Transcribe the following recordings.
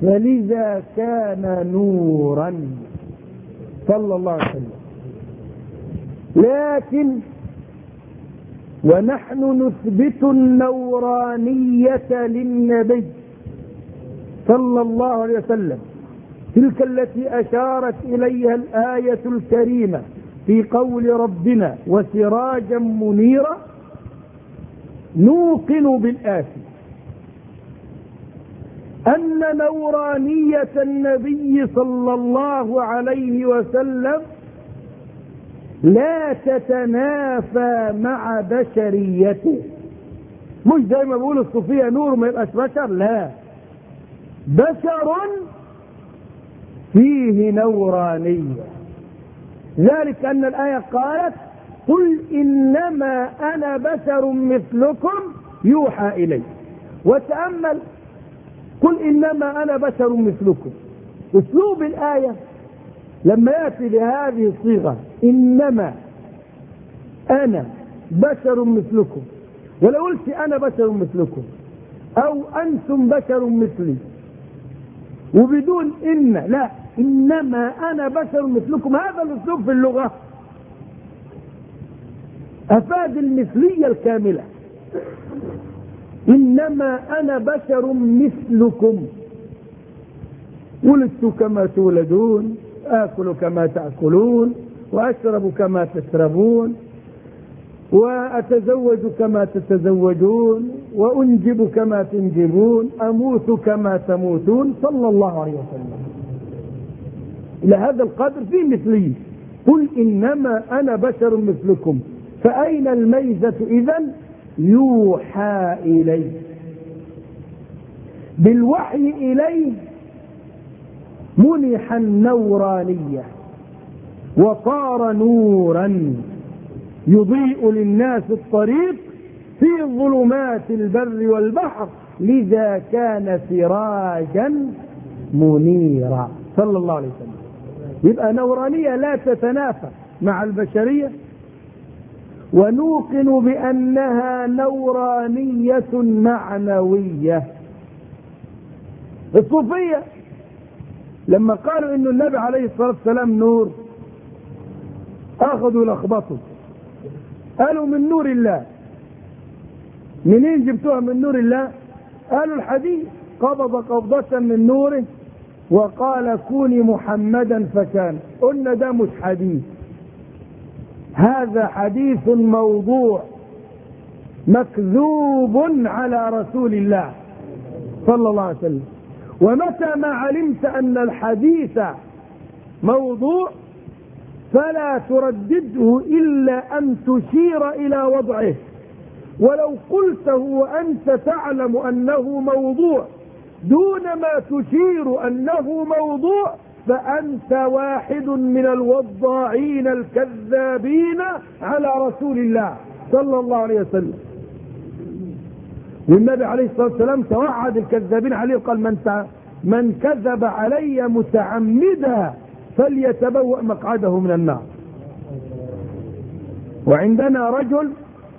فلذا كان نورا صلى الله عليه وسلم لكن ونحن نثبت النورانية للنبي صلى الله عليه وسلم تلك التي أشارت إليها الآية الكريمة في قول ربنا وسراجا منيرا نوقن بالآتي أن نورانية النبي صلى الله عليه وسلم لا تتنافى مع بشريته مش زي ما بيقول الصوفية نور ما يبقاش بشر لا بشر فيه نورانية ذلك أن الآية قالت قل إنما أنا بشر مثلكم يوحى إلي وتأمل قل إنما أنا بشر مثلكم أسلوب الآية لما يأتي بهذه الصيغة إنما أنا بشر مثلكم ولو قلت أنا بشر مثلكم أو أنتم بشر مثلي وبدون إن لا إنما أنا بشر مثلكم هذا الأسلوب في اللغة أفاد المثلية الكاملة إنما أنا بشر مثلكم ولدت كما تولدون آكل كما تأكلون وأشرب كما تشربون وأتزوج كما تتزوجون وأنجب كما تنجبون أموت كما تموتون صلى الله عليه وسلم إلى هذا القدر في مثلي قل إنما أنا بشر مثلكم فأين الميزة إذا يوحى إليه بالوحي إليه منح النورانية وصار نورا يضيء للناس الطريق في ظلمات البر والبحر لذا كان سراجا منيرا صلى الله عليه وسلم يبقى نورانية لا تتنافى مع البشرية ونوقن بأنها نورانية معنوية الصوفية لما قالوا ان النبي عليه الصلاة والسلام نور اخذوا لخبطوا قالوا من نور الله منين جبتوها من نور الله قالوا الحديث قبض قبضة من نوره وقال كوني محمدا فكان قلنا ده مش حديث هذا حديث موضوع مكذوب على رسول الله صلى الله عليه وسلم ومتى ما علمت ان الحديث موضوع فلا تردده الا ان تشير الى وضعه ولو قلته وانت تعلم انه موضوع دون ما تشير انه موضوع فانت واحد من الوضاعين الكذابين على رسول الله صلى الله عليه وسلم والنبي عليه الصلاه والسلام توعد الكذابين عليه وقال من من كذب علي متعمدا فليتبوأ مقعده من النار وعندنا رجل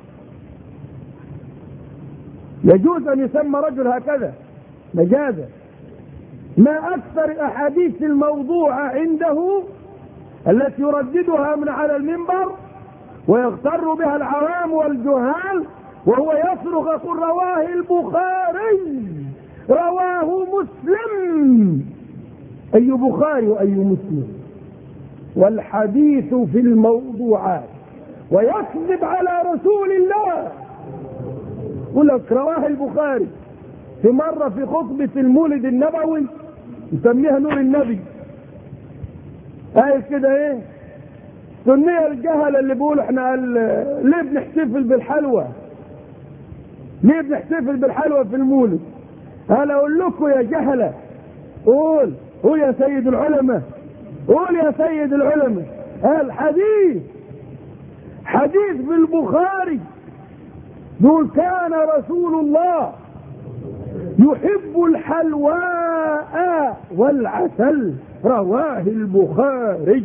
يجوز ان يسمى رجل هكذا مجازا ما اكثر الاحاديث الموضوعه عنده التي يرددها من على المنبر ويغتر بها العوام والجهال وهو يصرخ يقول رواه البخاري رواه مسلم اي بخاري واي مسلم والحديث في الموضوعات ويكذب على رسول الله يقول لك رواه البخاري في مرة في خطبة المولد النبوي نسميها نور النبي قال كده ايه سنية الجهل اللي بيقولوا احنا قال ليه بنحتفل بالحلوى ليه بنحتفل بالحلوى في المولد قال اقول لكم يا جهلة قول قول يا سيد العلماء قول يا سيد العلماء قال حديث حديث في البخاري دول كان رسول الله يحب الحلواء والعسل رواه البخاري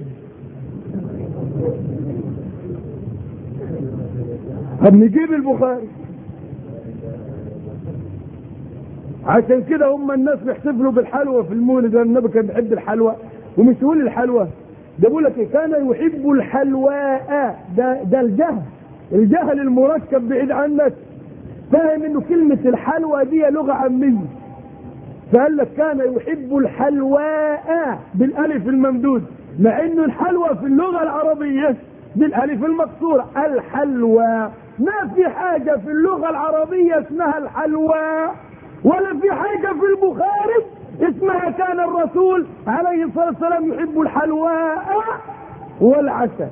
طب نجيب البخاري عشان كده هم الناس بيحتفلوا بالحلوى في المولد لان النبي كان بيحب الحلوى ومش يقول الحلوى ده بيقول لك كان يحب الحلواء ده ده الجهل الجهل المركب بعيد عنك فاهم انه كلمة الحلوى دي لغة عامية فقال لك كان يحب الحلواء بالالف الممدود مع انه الحلوى في اللغة العربية بالالف المكسورة الحلوى ما في حاجة في اللغة العربية اسمها الحلوى ولا في حاجة في البخاري اسمها كان الرسول عليه الصلاة والسلام يحب الحلواء والعسل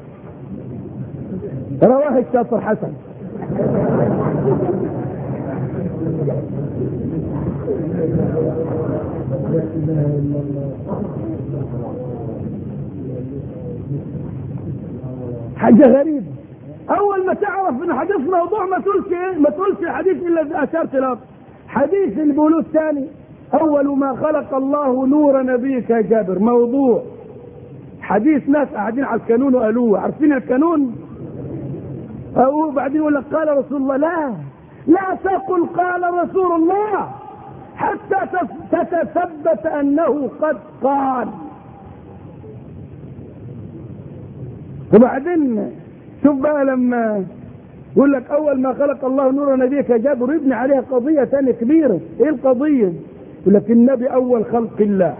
رواه الشاطر حسن حاجة غريبة أول ما تعرف إن حديث موضوع ما تقولش إيه؟ ما تقولش الحديث إلا إذا أشرت له حديث اللي بيقولوه الثاني أول ما خلق الله نور نبيك يا جابر موضوع حديث ناس قاعدين على الكانون وقالوه عارفين الكانون؟ أو بعدين يقول لك قال رسول الله لا لا تقل قال رسول الله حتى تتثبت أنه قد قال وبعدين شوف بقى لما يقول لك اول ما خلق الله نور نبيك جابر يبني عليها قضيه ثانيه كبيره ايه القضيه يقول لك النبي اول خلق الله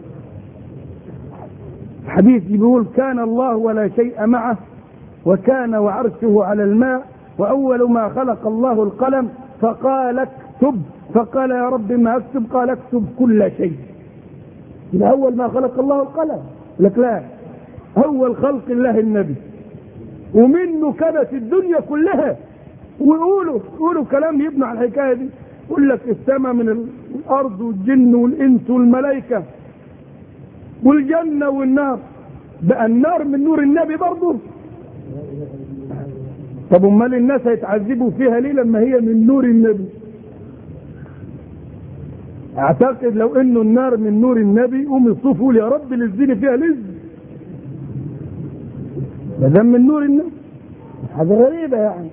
حديث بيقول كان الله ولا شيء معه وكان وعرشه على الماء واول ما خلق الله القلم فقال اكتب فقال يا رب ما اكتب قال اكتب كل شيء يبقى اول ما خلق الله القلم لك لا اول خلق الله النبي ومنه كانت الدنيا كلها ويقولوا يقولوا كلام يبنى على الحكايه دي يقول لك السماء من الارض والجن والانس والملائكه والجنه والنار بقى النار من نور النبي برضه طب امال الناس هيتعذبوا فيها ليه لما هي من نور النبي اعتقد لو انه النار من نور النبي قوم يصفوا يا رب لزني فيها لز ما دام من نور النبي حاجه غريبه يعني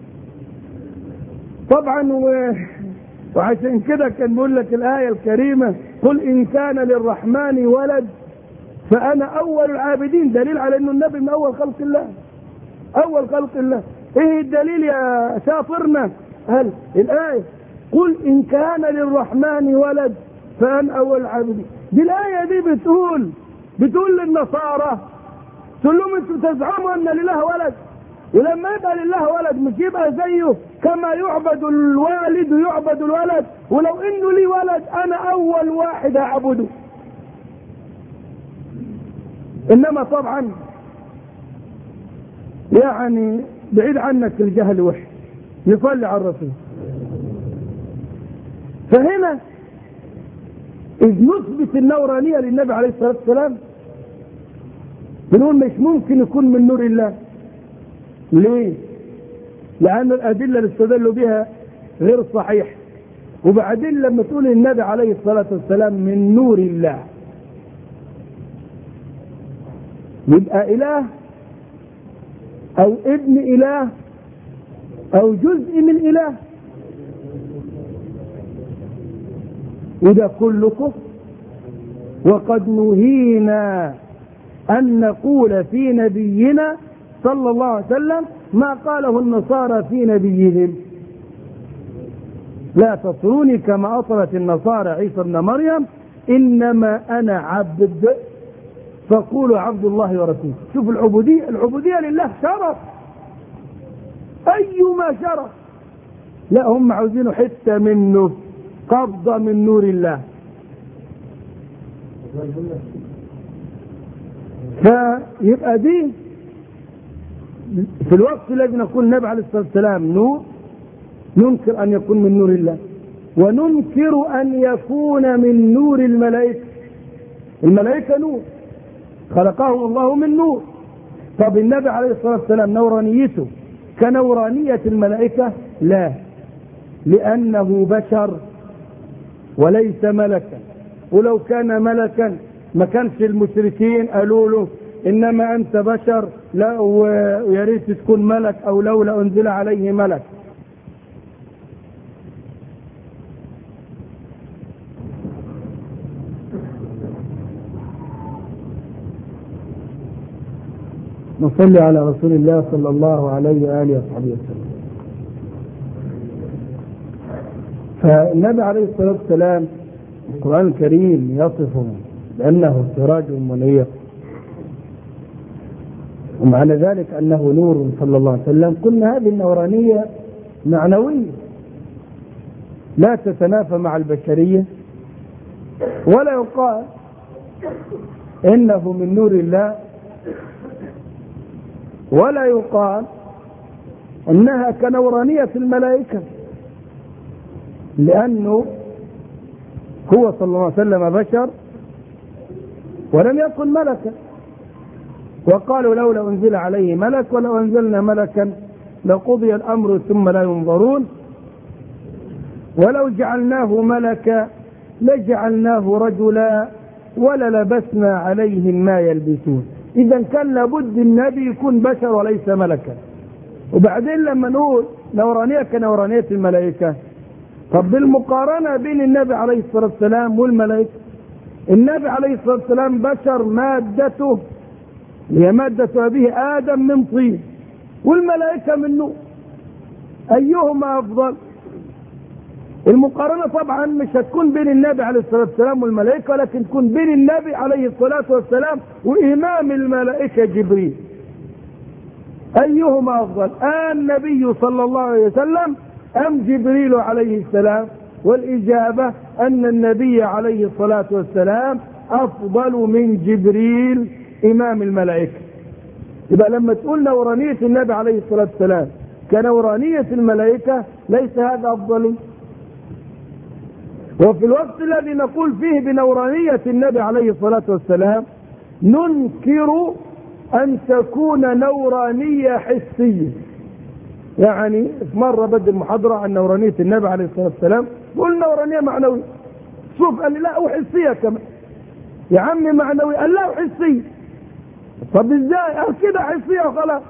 طبعا و... وعشان كده كان بيقول لك الايه الكريمه قل ان كان للرحمن ولد فانا اول العابدين دليل على انه النبي من اول خلق الله اول خلق الله ايه الدليل يا شاطرنا هل الايه قل ان كان للرحمن ولد فانا اول العابدين دي الايه دي بتقول بتقول للنصارى تقول لهم انتم تزعموا ان لله ولد ولما يبقى لله ولد مش يبقى زيه كما يعبد الوالد يعبد الولد ولو انه لي ولد انا اول واحد اعبده انما طبعا يعني بعيد عنك الجهل وحش يصلي على الرسول فهنا إذ نثبت النورانية للنبي عليه الصلاة والسلام بنقول مش ممكن يكون من نور الله ليه؟ لأن الأدلة اللي استدلوا بها غير صحيح وبعدين لما تقول النبي عليه الصلاة والسلام من نور الله يبقى إله أو ابن إله أو جزء من إله وده كله كفر وقد نهينا أن نقول في نبينا صلى الله عليه وسلم ما قاله النصارى في نبيهم لا تطروني كما أطرت النصارى عيسى ابن مريم إنما أنا عبد فقولوا عبد الله ورسوله شوف العبودية العبودية لله شرف أيما شرف لا هم عاوزينه حتة منه قبضة من نور الله فيبقى دي في الوقت الذي نقول النبي عليه الصلاة والسلام نور ننكر أن يكون من نور الله وننكر أن يكون من نور الملائكة الملائكة نور خلقهم الله من نور طب النبي عليه الصلاة والسلام نورانيته كنورانية الملائكة لا لأنه بشر وليس ملكا ولو كان ملكا ما كانش المشركين قالوا له انما انت بشر لا ويا ريت تكون ملك او لولا انزل عليه ملك نصلي على رسول الله صلى الله عليه وآله وصحبه وسلم فالنبي عليه الصلاة والسلام القرآن الكريم يصفه بأنه سراج منير ومعنى ذلك أنه نور صلى الله عليه وسلم قلنا هذه النورانية معنوية لا تتنافى مع البشرية ولا يقال إنه من نور الله ولا يقال انها كنورانية الملائكة لانه هو صلى الله عليه وسلم بشر ولم يكن ملكا وقالوا لولا انزل عليه ملك ولو انزلنا ملكا لقضي الامر ثم لا ينظرون ولو جعلناه ملكا لجعلناه رجلا وللبسنا عليهم ما يلبسون اذا كان لابد النبي يكون بشر وليس ملكا وبعدين لما نقول نورانيه كنورانيه الملائكه طب بالمقارنه بين النبي عليه الصلاه والسلام والملائكه النبي عليه الصلاه والسلام بشر مادته هي مادة أبيه آدم من طين والملائكة من نور أيهما أفضل؟ المقارنة طبعا مش هتكون بين النبي عليه الصلاة والسلام والملائكة ولكن تكون بين النبي عليه الصلاة والسلام وإمام الملائكة جبريل أيهما أفضل آه النبي صلى الله عليه وسلم أم جبريل عليه السلام والإجابة أن النبي عليه الصلاة والسلام أفضل من جبريل إمام الملائكة يبقى لما تقول نورانية النبي عليه الصلاة والسلام كنورانية الملائكة ليس هذا أفضل وفي الوقت الذي نقول فيه بنورانية النبي عليه الصلاة والسلام ننكر أن تكون نورانية حسية يعني في مرة بدي المحاضرة عن نورانية النبي عليه الصلاة والسلام قول نورانية معنوية شوف قال لي لا وحسية كمان يا عمي معنوي قال لا وحسية طب ازاي قال كده حسية وخلاص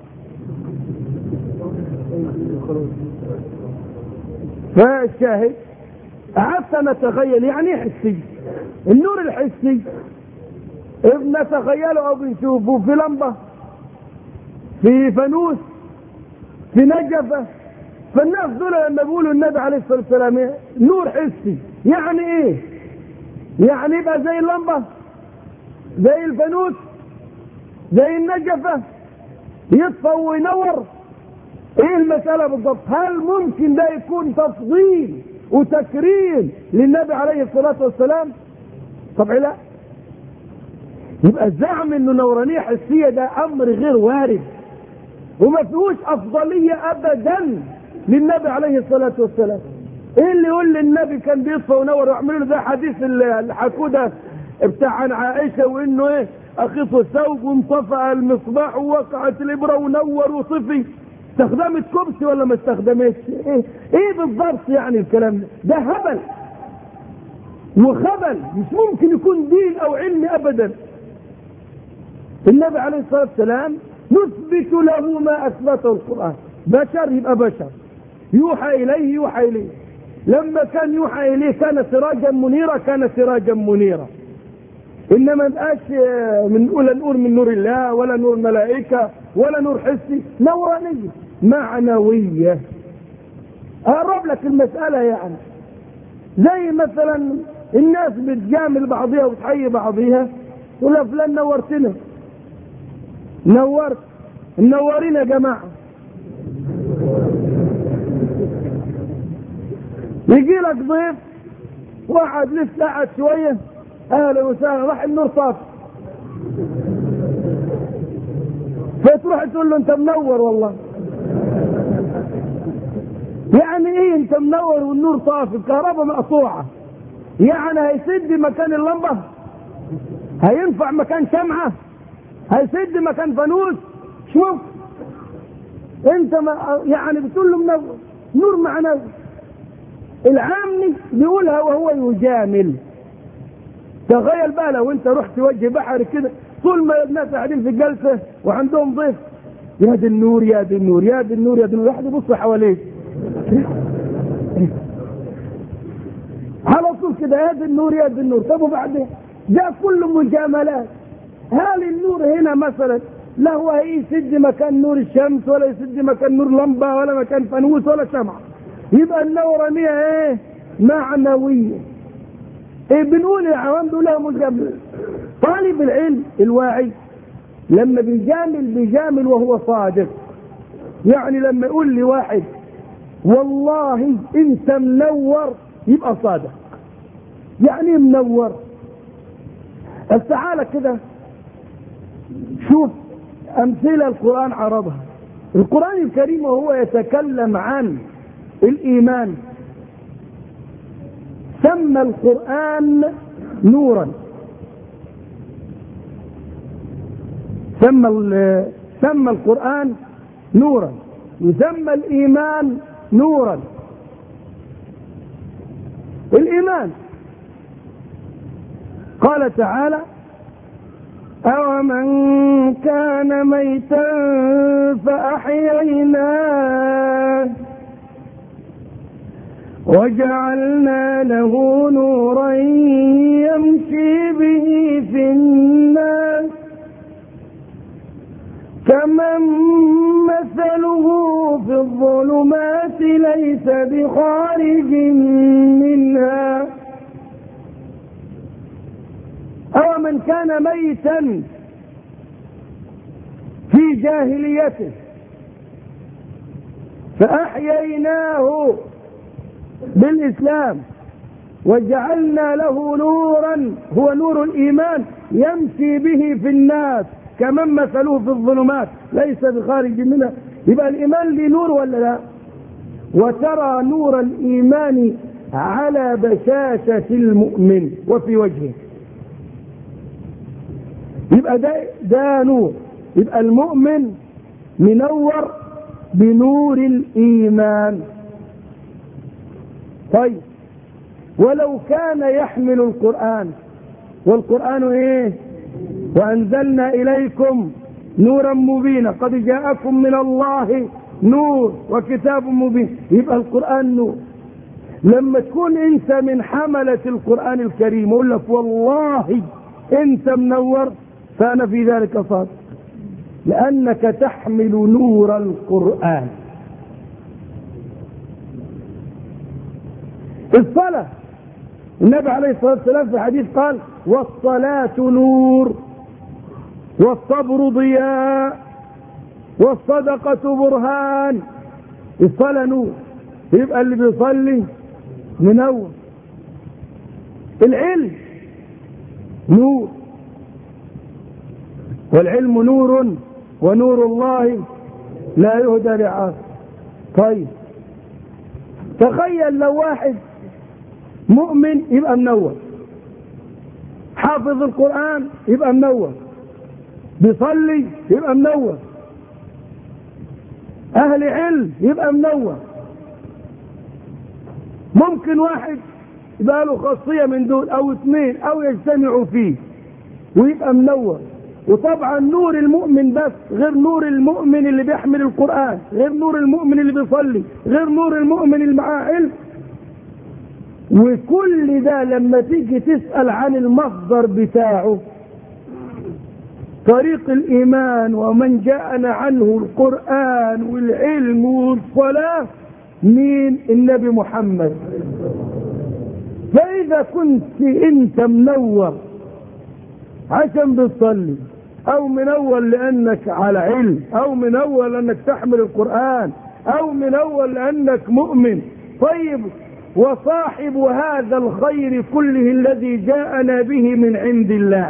فالشاهد قعدت نتخيل يعني ايه حسي النور الحسي نتخيله او بنشوفه في لمبه في فانوس في نجفه فالناس دول لما بيقولوا النبي عليه الصلاه والسلام إيه؟ نور حسي يعني ايه؟ يعني يبقى زي اللمبه زي الفانوس زي النجفه يطفى وينور ايه المساله بالضبط؟ هل ممكن ده يكون تفضيل وتكريم للنبي عليه الصلاة والسلام طبعا لا يبقى الزعم انه نورانية حسية ده امر غير وارد وما فيهوش افضلية ابدا للنبي عليه الصلاة والسلام ايه اللي يقول لي النبي كان بيطفى ونور ويعملوا له ده حديث اللي حكوه ده بتاع عن عائشة وانه ايه اخف الثوب وانطفأ المصباح ووقعت الابرة ونور وطفي استخدمت كبس ولا ما استخدمتش ايه ايه بالضبط يعني الكلام ده ده هبل وخبل مش ممكن يكون دين او علم ابدا النبي عليه الصلاه والسلام نثبت له ما اثبته القران بشر يبقى بشر يوحى اليه يوحى اليه لما كان يوحى اليه كان سراجا منيرا كان سراجا منيرا انما بقاش من ولا نور من نور الله ولا نور ملائكه ولا نور حسي نورانيه معنويه اقرب لك المساله يعني زي مثلا الناس بتجامل بعضها وتحيي بعضها تقول لها فلان نورتنا نورت منورين يا جماعه يجي لك ضيف واحد لسه قاعد شويه اهلا وسهلا راح النور طاف فتروح تقول له انت منور والله يعني ايه انت منور والنور طاف الكهرباء مقطوعه يعني هيسد مكان اللمبه هينفع مكان شمعه هيسد مكان فانوس شوف انت ما يعني بتقول له منور نور معنوي العامي بيقولها وهو يجامل تخيل بقى لو انت رحت وجه بحر كده طول ما الناس قاعدين في الجلسه وعندهم ضيف يا دي النور يا دي النور يا دي النور يا دي النور واحد يبص حواليه على طول كده يا دي النور يا دي النور طب وبعدين ده كله مجاملات هل النور هنا مثلا لا هو يسد مكان نور الشمس ولا يسد مكان نور لمبة ولا مكان فانوس ولا شمعة يبقى النورانية ايه معنوية ايه بنقول العوام دول لها مجاملة طالب العلم الواعي لما بيجامل بيجامل وهو صادق يعني لما يقول لي واحد والله انت منور يبقى صادق يعني ايه منور تعالى كده شوف امثله القران عرضها القران الكريم وهو يتكلم عن الايمان سمى القران نورا سمى سمى القران نورا يسمى الايمان نورا الايمان قال تعالى أومن كان ميتا فأحييناه وجعلنا له نورا يمشي به في الناس كمن مثله في الظلمات ليس بخارج منها أو من كان ميتا في جاهليته فأحييناه بالإسلام وجعلنا له نورا هو نور الإيمان يمشي به في الناس كمن مثلوه في الظلمات ليس بخارج منها يبقى الإيمان ليه نور ولا لا وترى نور الإيمان على بشاشة المؤمن وفي وجهه يبقى ده ده نور يبقى المؤمن منور بنور الايمان طيب ولو كان يحمل القران والقران ايه وانزلنا اليكم نورا مبينا قد جاءكم من الله نور وكتاب مبين يبقى القران نور لما تكون انت من حمله القران الكريم يقول لك والله انت منور فأنا في ذلك صادق لأنك تحمل نور القرآن الصلاة النبي عليه الصلاة والسلام في حديث قال والصلاة نور والصبر ضياء والصدقة برهان الصلاة نور يبقى اللي بيصلي منور العلم نور والعلم نور ونور الله لا يهدى لعاصي طيب تخيل لو واحد مؤمن يبقى منور حافظ القرآن يبقى منور بيصلي يبقى منور أهل علم يبقى منور ممكن واحد يبقى له خاصية من دول أو اثنين أو يجتمعوا فيه ويبقى منور وطبعا نور المؤمن بس غير نور المؤمن اللي بيحمل القرآن غير نور المؤمن اللي بيصلي غير نور المؤمن اللي معاه علم وكل ده لما تيجي تسأل عن المصدر بتاعه طريق الإيمان ومن جاءنا عنه القرآن والعلم والصلاة مين النبي محمد فإذا كنت أنت منور عشان بتصلي او منول لانك على علم او منول لانك تحمل القرآن او منول لانك مؤمن طيب وصاحب هذا الخير كله الذي جاءنا به من عند الله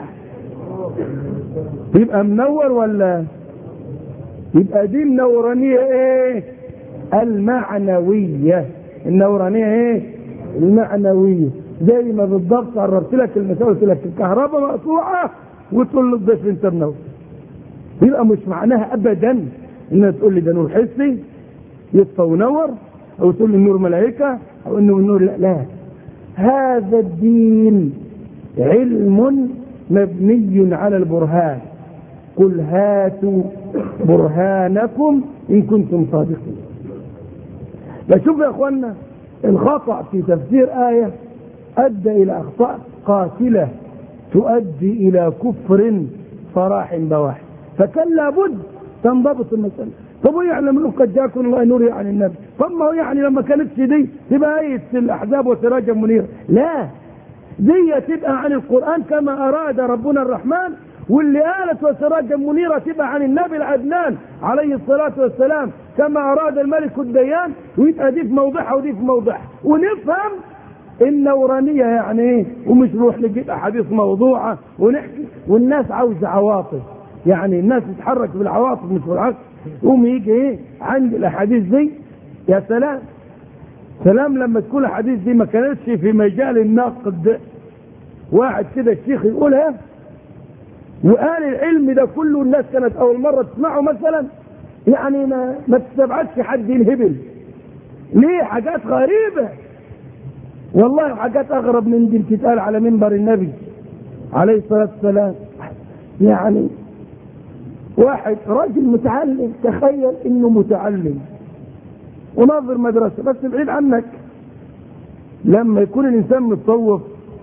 يبقى منور ولا يبقى دي النورانية ايه المعنوية النورانية ايه المعنوية زي ما بالضبط قربت لك المثال قلت لك الكهرباء مقطوعة وتقول له الضيف انت منور يبقى مش معناها ابدا انها تقول لي ده نور حسي يطفى ونور او تقول لي النور ملائكة او انه النور لا لا هذا الدين علم مبني على البرهان قل هاتوا برهانكم ان كنتم صادقين فشوف يا اخوانا الخطأ في تفسير آية أدى إلى أخطاء قاتلة تؤدي إلى كفر صراح بواح فكان لابد تنضبط المسألة طب ويعلم انه قد جاكم الله نور عن النبي طب ما هو يعني لما كانتش دي تبقى ايه الاحزاب وسراجا منيرا لا دي تبقى عن القرآن كما أراد ربنا الرحمن واللي قالت وسراجا منيرا تبقى عن النبي العدنان عليه الصلاة والسلام كما أراد الملك الديان ويبقى دي في موضعها ودي في موضعها ونفهم النورانية يعني ايه ومش نروح نجيب أحاديث موضوعة ونحكي والناس عاوزة عواطف يعني الناس تتحرك بالعواطف مش بالعقل يقوم يجي ايه عند الأحاديث دي يا سلام سلام لما تكون الأحاديث دي ما كانتش في مجال النقد واحد كده الشيخ يقولها وقال العلم ده كله الناس كانت اول مره تسمعه مثلا يعني ما ما تستبعدش حد ينهبل ليه حاجات غريبه والله حاجات اغرب من دي بتتقال على منبر النبي عليه الصلاه والسلام يعني واحد راجل متعلم تخيل انه متعلم وناظر مدرسه بس بعيد عنك لما يكون الانسان متصوف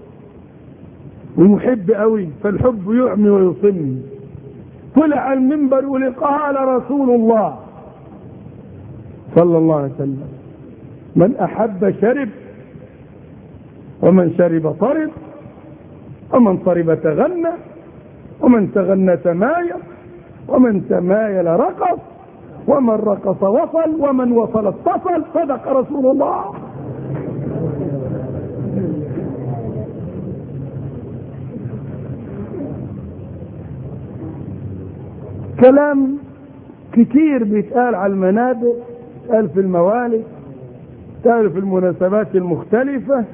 ومحب قوي فالحب يعمي ويصم طلع على المنبر يقول قال رسول الله صلى الله عليه وسلم من احب شرب ومن شرب طرب ومن طرب تغنى ومن تغنى تمايل ومن تمايل رقص ومن رقص وصل ومن وصل اتصل صدق رسول الله كلام كتير بيتقال على المنابر قال في الموالد قال في المناسبات المختلفة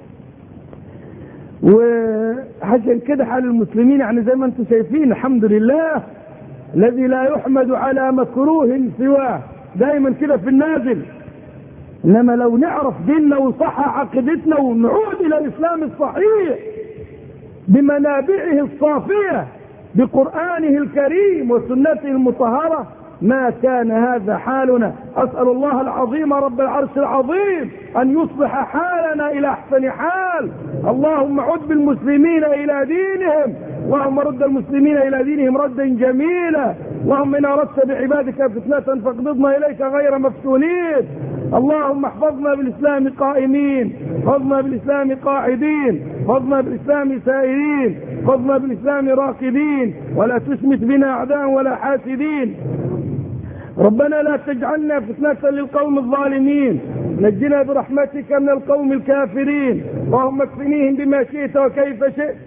وعشان كده حال المسلمين يعني زي ما انتم شايفين الحمد لله الذي لا يحمد على مكروه سواه دايما كده في النازل انما لو نعرف ديننا وصح عقيدتنا ونعود الى الاسلام الصحيح بمنابعه الصافيه بقرآنه الكريم وسنته المطهرة ما كان هذا حالنا أسأل الله العظيم رب العرش العظيم أن يصلح حالنا إلى أحسن حال اللهم عد بالمسلمين إلى دينهم اللهم رد المسلمين إلى دينهم ردا جميلا اللهم إن أردت بعبادك فتنة فاقبضنا إليك غير مفتونين اللهم احفظنا بالإسلام قائمين احفظنا بالإسلام قاعدين احفظنا بالإسلام سائرين احفظنا بالإسلام راكبين ولا تشمت بنا أعداء ولا حاسدين ربنا لا تجعلنا فتنة للقوم الظالمين نجنا برحمتك من القوم الكافرين اللهم اكفنيهم بما شئت وكيف شئت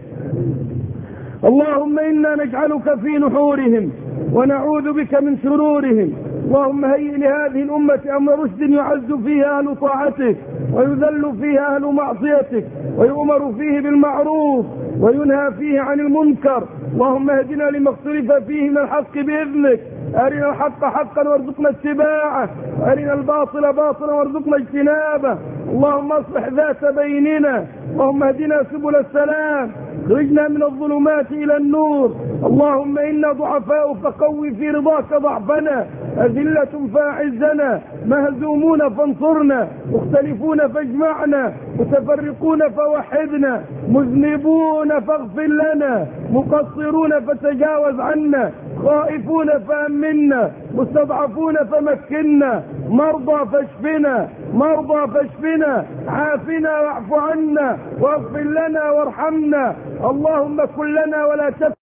اللهم انا نجعلك في نحورهم ونعوذ بك من شرورهم اللهم هيئ لهذه الأمة أمر رشد يعز فيها أهل طاعتك ويذل فيها أهل معصيتك ويؤمر فيه بالمعروف وينهى فيه عن المنكر اللهم اهدنا لما اختلف فيه من الحق بإذنك أرنا الحق حقا وارزقنا اتباعه وأرنا الباطل باطلا وارزقنا اجتنابه اللهم اصلح ذات بيننا اللهم اهدنا سبل السلام اخرجنا من الظلمات إلى النور اللهم إنا ضعفاء فقوي في رضاك ضعفنا أذلة فأعزنا مهزومون فانصرنا مختلفون فاجمعنا متفرقون فوحدنا مذنبون فاغفر لنا مقصرون فتجاوز عنا خائفون فأمنا مستضعفون فمكنا مرضى فاشفنا مرضى فاشفنا عافنا واعف عنا واغفر لنا وارحمنا اللهم كن لنا ولا تكن